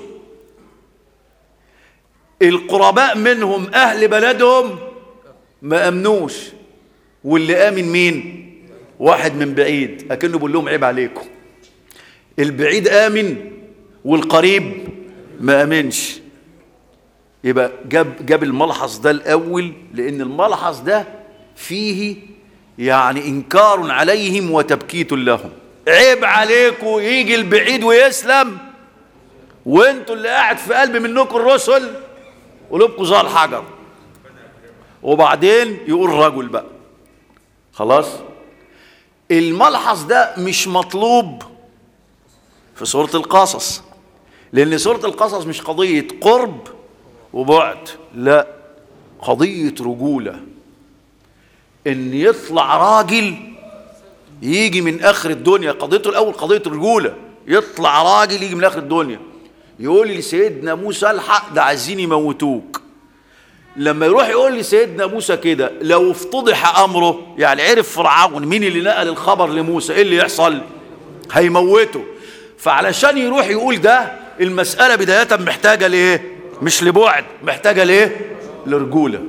القرباء منهم اهل بلدهم ما امنوش واللي امن مين واحد من بعيد اكنه بيقول لهم عيب عليكم البعيد امن والقريب ما امنش يبقى جاب جاب الملحظ ده الاول لان الملحظ ده فيه يعني انكار عليهم وتبكيت لهم عيب عليكم يجي البعيد ويسلم وانتوا اللي قاعد في قلب منكم الرسل قلوبكم زي الحجر وبعدين يقول رجل بقى خلاص الملحظ ده مش مطلوب في سورة القصص لأن سورة القصص مش قضية قرب وبعد لا قضية رجولة إن يطلع راجل يجي من آخر الدنيا قضيته الأول قضية رجولة يطلع راجل يجي من آخر الدنيا يقول لسيدنا موسى الحق ده عايزين يموتوك لما يروح يقول لسيدنا موسى كده لو افتضح امره يعني عرف فرعون مين اللي نقل الخبر لموسى ايه اللي يحصل هيموته فعلشان يروح يقول ده المسألة بداية محتاجة لإيه مش لبعد محتاجة لإيه لرجولة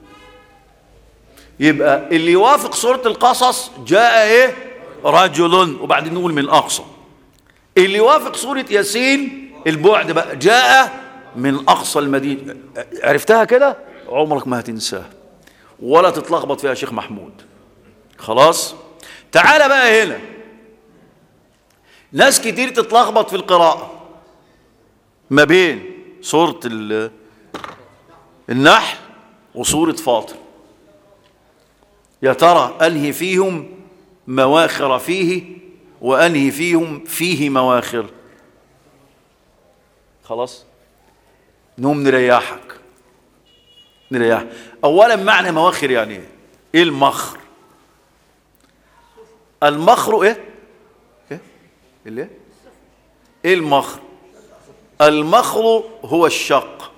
يبقى اللي يوافق سورة القصص جاء إيه رجل وبعدين نقول من أقصى اللي يوافق سورة ياسين البعد بقى جاء من أقصى المدينة عرفتها كده عمرك ما هتنساها ولا تتلخبط فيها شيخ محمود خلاص تعال بقى هنا ناس كتير تتلخبط في القراءة ما بين سورة النحل وسورة فاطر يا ترى أنهي فيهم مواخر فيه وأنهي فيهم فيه مواخر خلاص نقوم نريحك نريح اولا معنى مواخر يعني ايه ايه المخر المخر ايه ايه اللي ايه المخر المخر هو الشق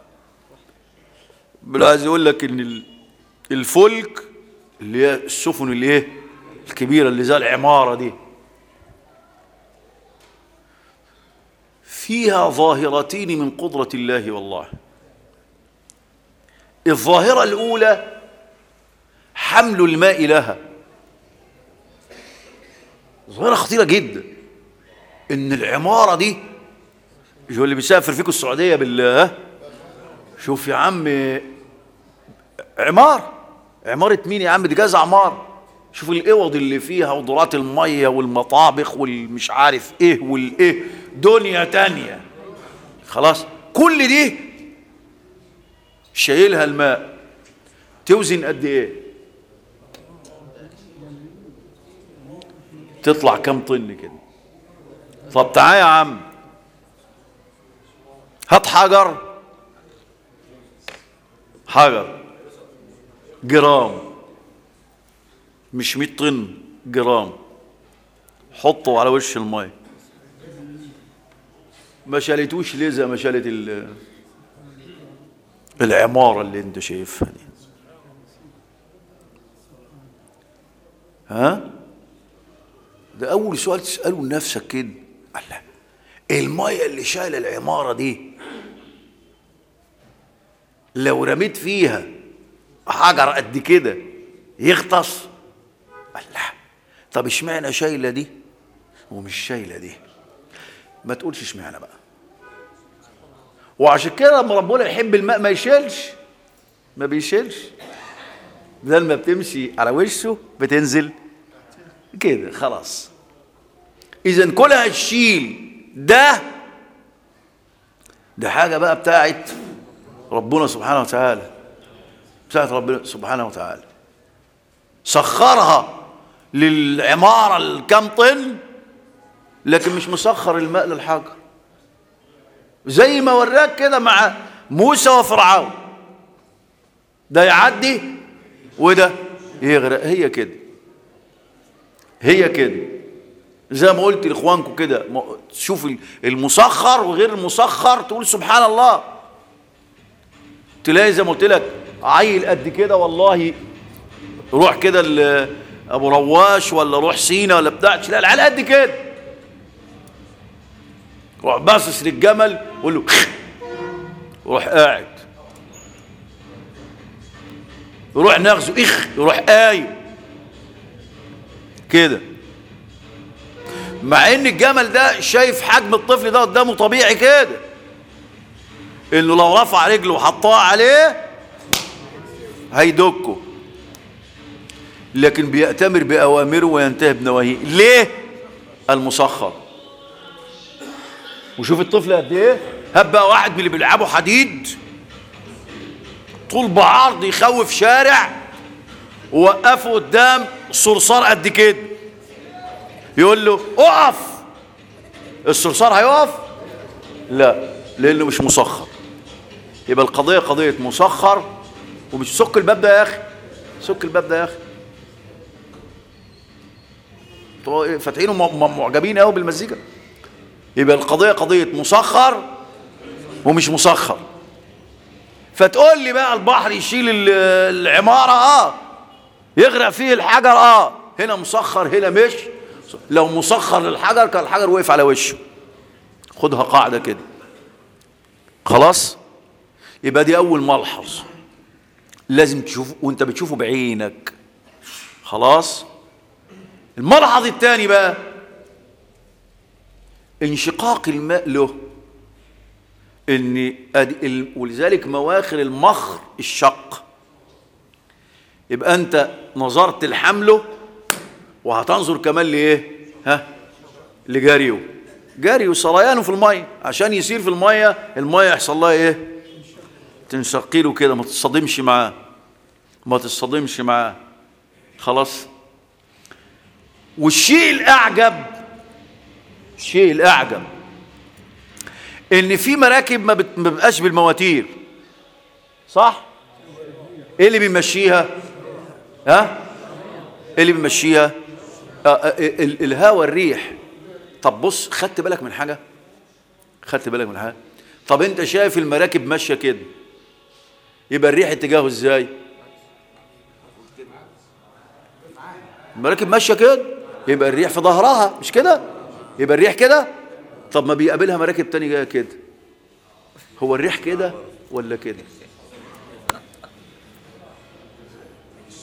عايز يقول لك ان الفلك اللي هي السفن اللي ايه الكبيره اللي زي العماره دي فيها ظاهرتين من قدره الله والله الظاهرة الأولى حمل الماء لها ظاهرة خطيرة جدا ان العماره دي شو اللي بيسافر فيكم السعوديه بالله شوف يا عم عمار عماره مين يا عم دي جاز عمار شوف الاوض اللي فيها ودورات الميه والمطابخ والمش عارف ايه والايه دنيا تانية خلاص كل دي شايلها الماء توزن قد ايه تطلع كم طن كده طب تعال يا عم هات حجر حجر جرام مش 100 طن جرام حطه على وش الميه ما شالتوش ليه زي ما شالت ال- العماره اللي انت شايفها دي ها ده اول سؤال تساله لنفسك كده الله الميه اللي شايله العماره دي لو رميت فيها حجر قد كده يغطس الله طب اشمعنى شايله دي ومش شايله دي ما تقولش اشمعنى بقى وعشان كده لما ربنا يحب الماء ما يشيلش ما بيشيلش بدل ما بتمشي على وشه بتنزل كده خلاص اذا كلها تشيل ده ده حاجه بقى بتاعت ربنا سبحانه وتعالى بتاعت ربنا سبحانه وتعالى سخرها للعماره الكام طن لكن مش مسخر الماء للحجر زي ما وراك كده مع موسى وفرعون ده يعدي وده يغرق هي كده هي كده زي ما قلت لاخوانكم كده م- تشوف المسخر وغير المسخر تقول سبحان الله تلاقي زي ما قلت لك عيل قد كده والله روح كده ل- ابو رواش ولا روح سينا ولا بتاع تلاقي العيال قد كده روح باصص للجمل وقول له روح قاعد يروح نغزه اخ يروح قايم كده مع ان الجمل ده شايف حجم الطفل ده قدامه طبيعي كده انه لو رفع رجله وحطها عليه هيدكه لكن بيأتمر بأوامره وينتهي بنواهيه ليه المسخر وشوف الطفل قد ايه هب بقى واحد من اللي بيلعبوا حديد طول بعرض يخوف شارع ووقفه قدام صرصار قد كده يقول له اقف الصرصار هيقف لا لانه مش مسخر يبقى القضيه قضيه مسخر ومش سك الباب ده يا اخي سك الباب ده يا اخي انتوا إيه فاتحين وم- م- معجبين قوي بالمزيكا يبقى القضيه قضيه مسخر ومش مسخر فتقول لي بقى البحر يشيل ال- العماره اه يغرق فيه الحجر اه هنا مسخر هنا مش لو مسخر للحجر كان الحجر وقف على وشه خدها قاعده كده خلاص يبقى دي اول ملحظ لازم تشوف وانت بتشوفه بعينك خلاص الملحظ الثاني بقى انشقاق الماء له ان أدي- ال- ولذلك مواخر المخر الشق يبقى انت نظرت لحمله وهتنظر كمان لايه ها لجريه جري وصريانه في الميه عشان يسير في الميه الميه يحصل لها ايه تنشقي له كده ما تصطدمش معاه ما تصطدمش معاه خلاص والشيء الاعجب الشيء الاعجب ان في مراكب ما بت- ما بتبقاش بالمواتير صح ايه اللي بيمشيها ها ايه اللي بيمشيها آه، آه، ال- الهواء الريح طب بص خدت بالك من حاجه خدت بالك من حاجه طب انت شايف المراكب ماشيه كده يبقى الريح اتجاهه ازاي المراكب ماشيه كده يبقى الريح في ظهرها مش كده يبقى الريح كده طب ما بيقابلها مراكب تاني جايه كده هو الريح كده ولا كده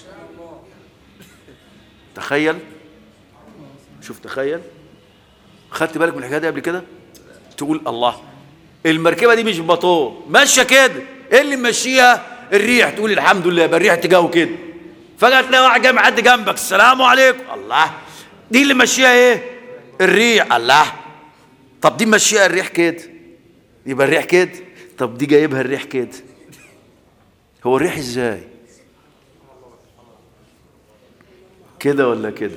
تخيل شوف تخيل خدت بالك من الحكايه دي قبل كده تقول الله المركبه دي مش بطول ماشيه كده ايه اللي ماشيها الريح تقول الحمد لله يبقى الريح تجاو كده فجاه تلاقي واحد جاي معدي جنبك السلام عليكم الله دي اللي ماشيها ايه الريح الله طب دي ماشيها الريح كده يبقى الريح كده طب دي جايبها الريح كده هو الريح ازاي كده ولا كده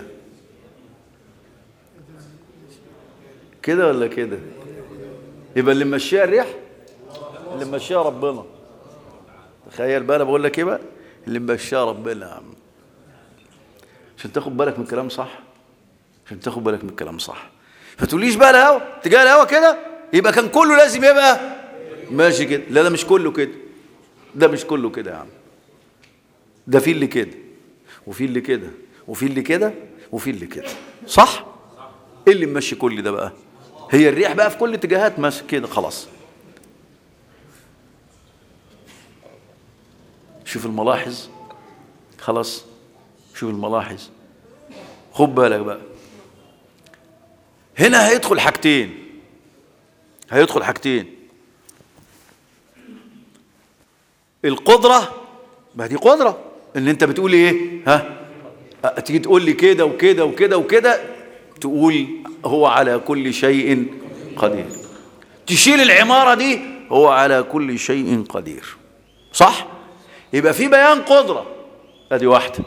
كده ولا كده يبقى اللي ماشيها الريح اللي ماشيها ربنا تخيل بقى انا بقول لك ايه بقى اللي ماشيها ربنا يا عم عشان تاخد بالك من الكلام صح عشان تاخد بالك من الكلام صح فتقوليش بقى الهوا تجاه الهوا كده يبقى كان كله لازم يبقى ماشي كده لا ده مش كله كده ده مش كله كده يا عم ده في اللي كده وفي اللي كده وفي اللي كده وفي اللي كده صح ايه اللي ماشي كل ده بقى هي الريح بقى في كل الاتجاهات ماشي كده خلاص شوف الملاحظ خلاص شوف الملاحظ خد بالك بقى هنا هيدخل حاجتين هيدخل حاجتين القدرة ما دي قدرة ان انت بتقول ايه ها تيجي تقول لي كده وكده وكده وكده تقول هو على كل شيء قدير تشيل العمارة دي هو على كل شيء قدير صح يبقى في بيان قدرة ادي واحدة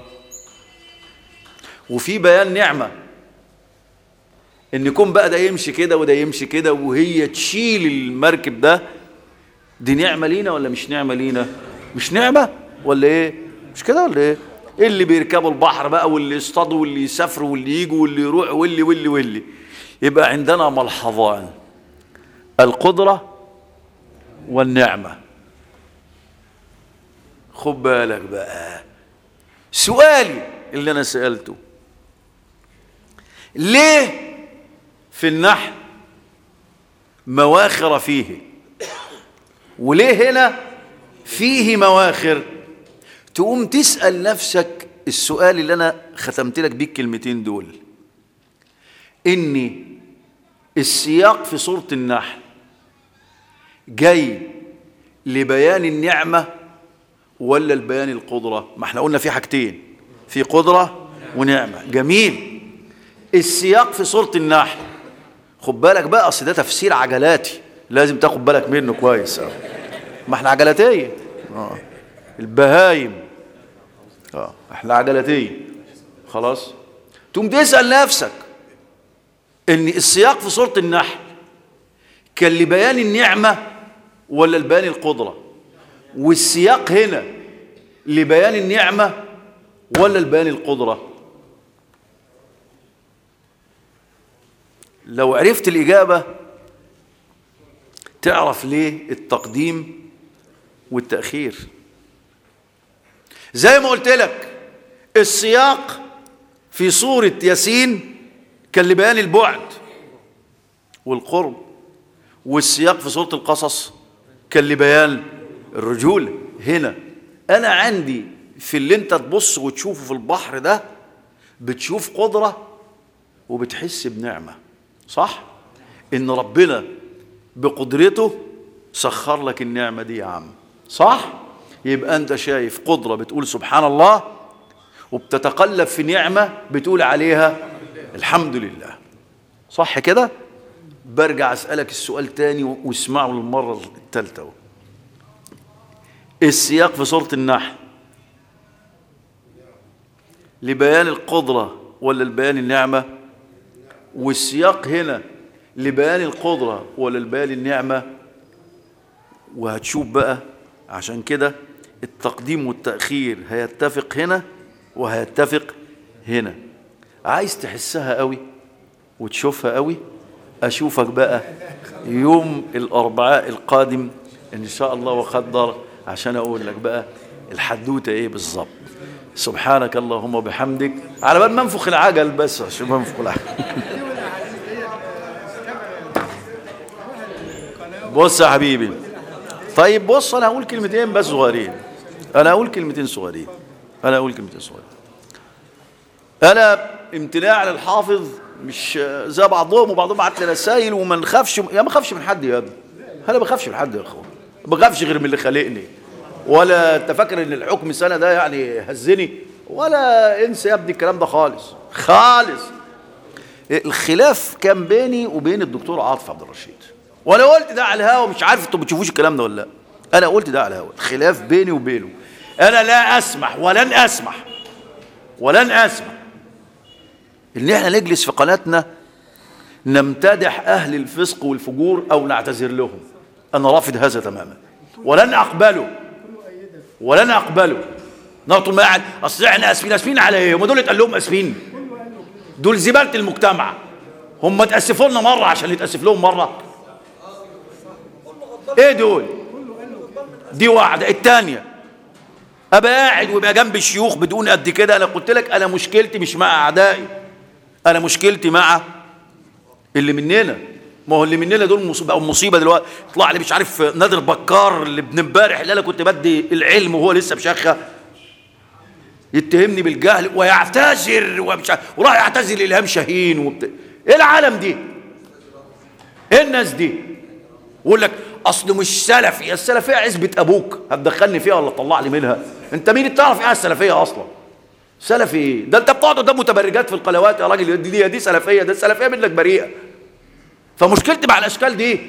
وفي بيان نعمة ان يكون بقى ده يمشي كده وده يمشي كده وهي تشيل المركب ده دي نعمة لينا ولا مش نعمة لينا مش نعمة ولا ايه مش كده ولا ايه اللي بيركبوا البحر بقى واللي يصطادوا واللي يسافروا واللي يجوا واللي يروحوا واللي واللي واللي يبقى عندنا ملحظان القدرة والنعمة خد بالك بقى سؤالي اللي انا سألته ليه في النحل مواخر فيه وليه هنا فيه مواخر تقوم تسأل نفسك السؤال اللي أنا ختمت لك بيه الكلمتين دول إن السياق في سورة النحل جاي لبيان النعمة ولا البيان القدرة ما احنا قلنا في حاجتين في قدرة ونعمة جميل السياق في سورة النحل خد بالك بقى اصل ده تفسير عجلاتي لازم تاخد بالك منه كويس ما احنا عجلاتيه اه البهايم اه احنا عجلاتيه خلاص تقوم تسال نفسك ان السياق في سوره النحل كان لبيان النعمه ولا لبيان القدره والسياق هنا لبيان النعمه ولا لبيان القدره لو عرفت الاجابه تعرف ليه التقديم والتاخير زي ما قلت لك السياق في سورة ياسين كان لبيان البعد والقرب والسياق في سورة القصص كان لبيان الرجولة هنا أنا عندي في اللي أنت تبص وتشوفه في البحر ده بتشوف قدرة وبتحس بنعمة صح؟ إن ربنا بقدرته سخر لك النعمة دي يا عم صح؟ يبقى أنت شايف قدرة بتقول سبحان الله وبتتقلب في نعمة بتقول عليها الحمد لله صح كده برجع أسألك السؤال تاني واسمعه للمرة الثالثة السياق في سورة النحل لبيان القدرة ولا لبيان النعمة والسياق هنا لبيان القدرة ولا لبيان النعمة وهتشوف بقى عشان كده التقديم والتأخير هيتفق هنا وهيتفق هنا عايز تحسها قوي وتشوفها قوي أشوفك بقى يوم الأربعاء القادم إن شاء الله وقدر عشان أقول لك بقى الحدوتة إيه بالظبط سبحانك اللهم وبحمدك على بال ما انفخ العجل بس عشان ما انفخ العجل بص يا حبيبي طيب بص انا هقول كلمتين بس صغيرين انا هقول كلمتين صغيرين انا هقول كلمتين صغيرين انا امتناع للحافظ مش زي بعضهم وبعضهم بعت لي رسايل وما نخافش يا ما خافش من حد يا ابني انا ما بخافش من حد يا اخوان ما بخافش غير من اللي خالقني ولا انت فاكر ان الحكم سنه ده يعني هزني ولا انسى يا ابني الكلام ده خالص خالص الخلاف كان بيني وبين الدكتور عاطف عبد الرشيد وانا قلت ده على الهوا مش عارف انتوا بتشوفوش الكلام ده ولا لا انا قلت ده على الهوا الخلاف بيني وبينه انا لا اسمح ولن اسمح ولن اسمح ان احنا نجلس في قناتنا نمتدح اهل الفسق والفجور او نعتذر لهم انا رافض هذا تماما ولن اقبله ولن اقبله نقطه ما قاعد اصل احنا اسفين اسفين على ايه هم دول اتقال لهم اسفين دول زباله المجتمع هم تاسفوا لنا مره عشان يتاسف لهم مره ايه دول دي واحده الثانيه ابقى قاعد ويبقى جنب الشيوخ بدون قد كده انا قلت لك انا مشكلتي مش مع اعدائي انا مشكلتي مع اللي مننا ما هو اللي مننا دول مصيبه او مصيبه دلوقتي طلع لي مش عارف نادر بكار اللي ابن امبارح اللي انا كنت بدي العلم وهو لسه مشخه يتهمني بالجهل ويعتذر ومش عارف- وراح يعتذر لالهام شاهين وبت... ايه العالم دي؟ ايه الناس دي؟ ويقول لك اصل مش سلفي السلفيه عزبه ابوك هتدخلني فيها ولا تطلع لي منها انت مين اللي تعرف ايه السلفيه اصلا سلفي ايه ده انت بتقعد قدام متبرجات في القنوات يا راجل دي دي, دي سلفيه ده السلفيه منك بريئه فمشكلتي مع الاشكال دي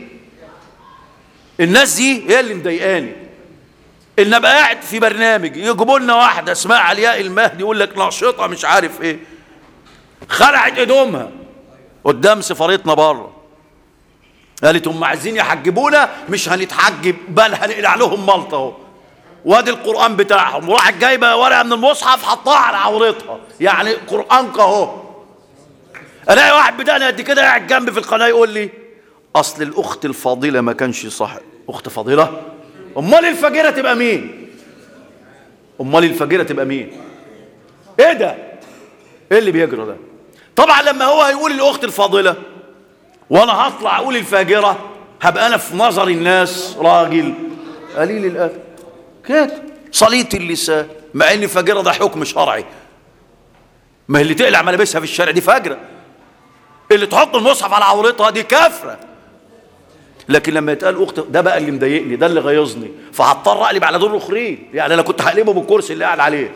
الناس دي هي اللي مضايقاني ان ابقى قاعد في برنامج يجيبوا لنا واحده اسمها علياء المهدي يقول لك ناشطه مش عارف ايه خلعت هدومها قدام سفارتنا بره قالت هم عايزين يحجبونا مش هنتحجب بل هنقلع لهم ملطه اهو وادي القران بتاعهم وراحت جايبه ورقه من المصحف حطها على عورتها يعني قرانك اهو الاقي واحد بدأنا قد كده قاعد جنبي في القناه يقول لي اصل الاخت الفاضله ما كانش صح اخت فاضله امال الفجيره تبقى مين امال الفجيره تبقى مين ايه ده ايه اللي بيجرى ده طبعا لما هو هيقول الاخت الفاضله وانا هطلع اقول الفاجره هبقى انا في نظر الناس راجل قليل الادب كده صليت اللسان مع ان الفاجره ده حكم شرعي ما هي اللي تقلع ملابسها في الشارع دي فاجره اللي تحط المصحف على عورتها دي كافره لكن لما يتقال اخت ده بقى اللي مضايقني ده اللي غيظني فهضطر اقلب على دور الاخرين يعني انا كنت هقلبه بالكرسي اللي قاعد عليه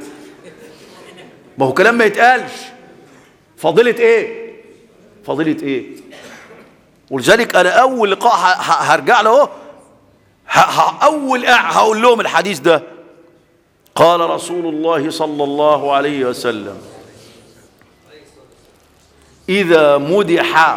ما هو كلام ما يتقالش فضيله ايه فضيله ايه ولذلك انا اول لقاء ه- ه- هرجع له اهو ه- ه- اول قاع- هقول لهم الحديث ده قال رسول الله صلى الله عليه وسلم اذا مدح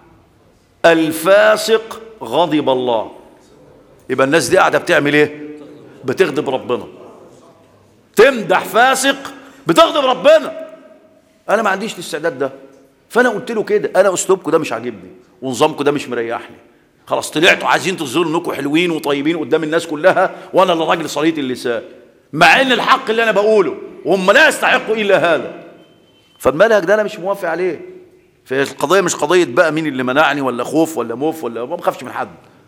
الفاسق غضب الله يبقى الناس دي قاعده بتعمل ايه بتغضب ربنا تمدح فاسق بتغضب ربنا انا ما عنديش الاستعداد ده فانا قلت له كده انا اسلوبكم ده مش عاجبني ونظامكم ده مش مريحني خلاص طلعتوا عايزين تظهروا انكم حلوين وطيبين قدام الناس كلها وانا اللي راجل صليت اللسان مع ان الحق اللي انا بقوله وهم لا يستحقوا الا هذا فالمنهج ده انا مش موافق عليه فالقضيه مش قضيه بقى مين اللي منعني ولا خوف ولا موف ولا ما بخافش من حد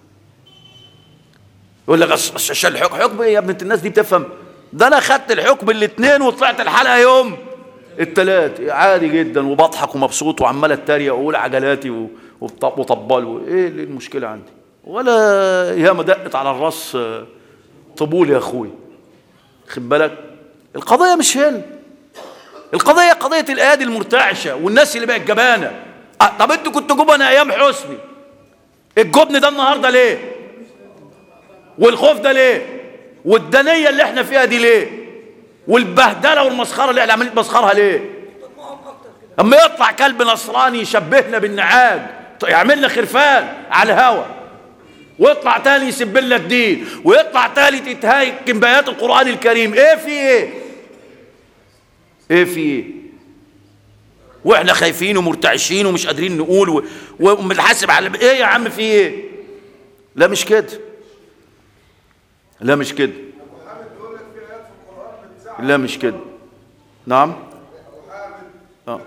يقول لك أص- أص- عشان الحكم حكم ايه يا ابنة الناس دي بتفهم ده انا خدت الحكم الاثنين وطلعت الحلقه يوم التلات عادي جدا وبضحك ومبسوط وعمال اتريق واقول عجلاتي و- وط- وطبال و- ايه اللي المشكله عندي ولا ياما دقت على الراس آه، طبول يا اخوي خد بالك القضيه مش هنا القضيه قضيه الايادي المرتعشه والناس اللي بقت جبانه أه طب انتوا كنتوا جبنه ايام حسني الجبن ده النهارده ليه والخوف ده ليه والدنيه اللي احنا فيها دي ليه والبهدله والمسخره اللي احنا عمالين نمسخرها ليه اما يطلع كلب نصراني يشبهنا بالنعاج يعمل لنا خرفان على الهوا ويطلع تاني يسب لنا الدين ويطلع تالت يتهاجم بآيات القرآن الكريم ايه في ايه ايه في ايه واحنا خايفين ومرتعشين ومش قادرين نقول و- وبنحاسب على ايه يا عم في ايه لا مش كده لا مش كده لا مش كده نعم اه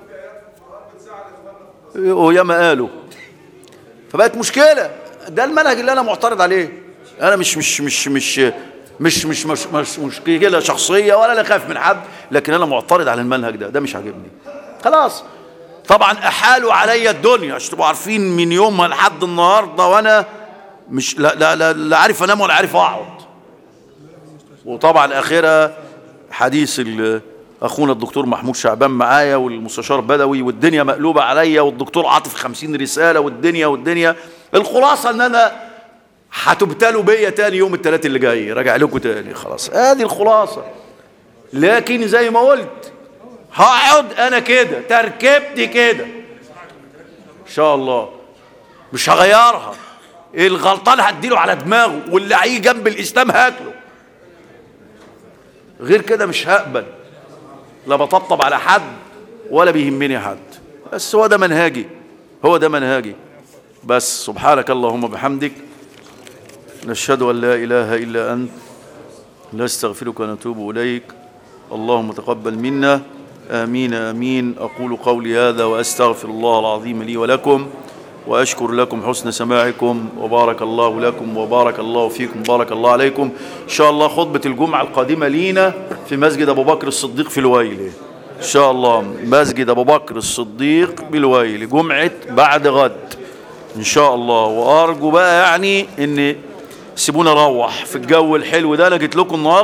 وياما قالوا فبقت مشكله ده المنهج اللي انا معترض عليه انا مش مش مش مش مش مش مش مش مشكله شخصيه ولا انا خايف من حد لكن انا معترض على المنهج ده ده مش عاجبني خلاص طبعا احالوا عليا الدنيا عشان تبقوا عارفين من يومها لحد النهارده وانا مش لا لا لا, لا عارف انام ولا عارف اقعد وطبعا اخرها حديث ال- اخونا الدكتور محمود شعبان معايا والمستشار بدوي والدنيا مقلوبه عليا والدكتور عاطف خمسين رساله والدنيا والدنيا الخلاصه ان انا هتبتلوا بيا تاني يوم الثلاث اللي جاي راجع لكم تاني خلاص ادي الخلاصه لكن زي ما قلت هقعد انا كده تركيبتي كده ان شاء الله مش هغيرها الغلطان هديله على دماغه واللي هيجي جنب الاسلام هاكله غير كده مش هقبل لا بطبطب على حد ولا بيهمني حد بس هو ده منهاجي هو ده منهاجي بس سبحانك اللهم وبحمدك نشهد ان لا اله الا انت نستغفرك ونتوب اليك اللهم تقبل منا امين امين اقول قولي هذا واستغفر الله العظيم لي ولكم واشكر لكم حسن سماعكم وبارك الله لكم وبارك الله فيكم بارك الله عليكم ان شاء الله خطبه الجمعه القادمه لينا في مسجد ابو بكر الصديق في الويل ان شاء الله مسجد ابو بكر الصديق بالويل جمعه بعد غد ان شاء الله وارجو بقى يعني ان سيبونا اروح في الجو الحلو ده انا جيت لكم النهارده